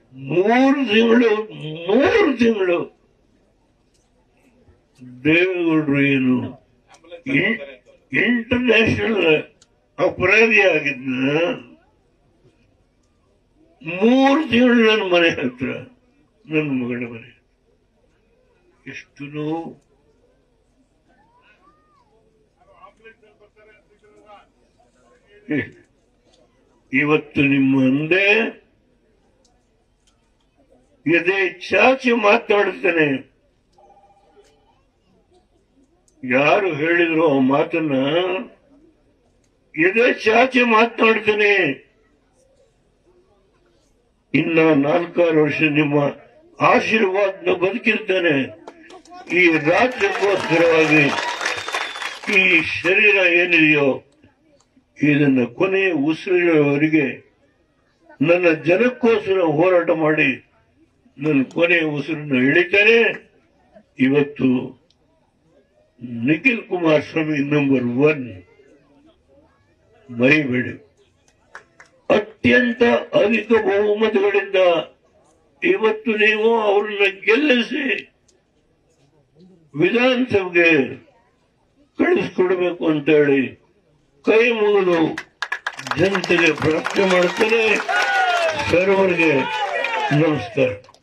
ಮೂರು ತಿಂಗಳು ಮೂರು ತಿಂಗಳು ದೇವೇಗೌಡರು ಏನು ಇಂಟರ್ನ್ಯಾಷನಲ್ ಅಪರಾಧಿ ಆಗಿದ್ದ ಮೂರು ತಿಂಗಳು ನನ್ನ ಮನೆ ಹತ್ರ ನನ್ನ ಮಗಳ ಮನೆ ಎಷ್ಟು ನೋವು ಇವತ್ತು ನಿಮ್ಮ ಮುಂದೆ ಎದೆ ಚಾಚಿ ಮಾತಾಡ್ತಾನೆ ಯಾರು ಹೇಳಿದ್ರು ಆ ಮಾತನ್ನ ಎದೆ ಚಾಚಿ ಮಾತನಾಡ್ತಾನೆ ಇನ್ನ ನಾಲ್ಕಾರು ವರ್ಷ ನಿಮ್ಮ ಆಶೀರ್ವಾದನ ಬದುಕಿರ್ತಾನೆ ಈ ರಾಜ್ಯಕ್ಕೋಸ್ಕರವಾಗಿ ಈ ಶರೀರ ಏನಿದೆಯೋ ಇದನ್ನ ಕೊನೆಯ ಉಸಿರಿನವರೆಗೆ ನನ್ನ ಜನಕ್ಕೋಸ್ಕರ ಹೋರಾಟ ಮಾಡಿ ನನ್ನ ಕೊನೆಯ ಉಸಿರನ್ನು ಇಳಿತಾರೆ ಇವತ್ತು ನಿಖಿಲ್ ಕುಮಾರಸ್ವಾಮಿ ನಂಬರ್ ಒನ್ ಮರಿಬೇಡಿ ಅತ್ಯಂತ ಅಧಿಕ ಬಹುಮತಗಳಿಂದ ಇವತ್ತು ನೀವು ಅವರನ್ನ ಗೆಲ್ಲಿಸಿ ವಿಧಾನಸಭೆಗೆ ಕಳಿಸ್ಕೊಡ್ಬೇಕು ಅಂತ ಹೇಳಿ ಕೈ ಮುಗಿದು ಜನತೆಗೆ ಪ್ರಾರ್ಥನೆ ಮಾಡ್ತಾರೆ ಸರ್ವರಿಗೆ ನಮಸ್ಕಾರ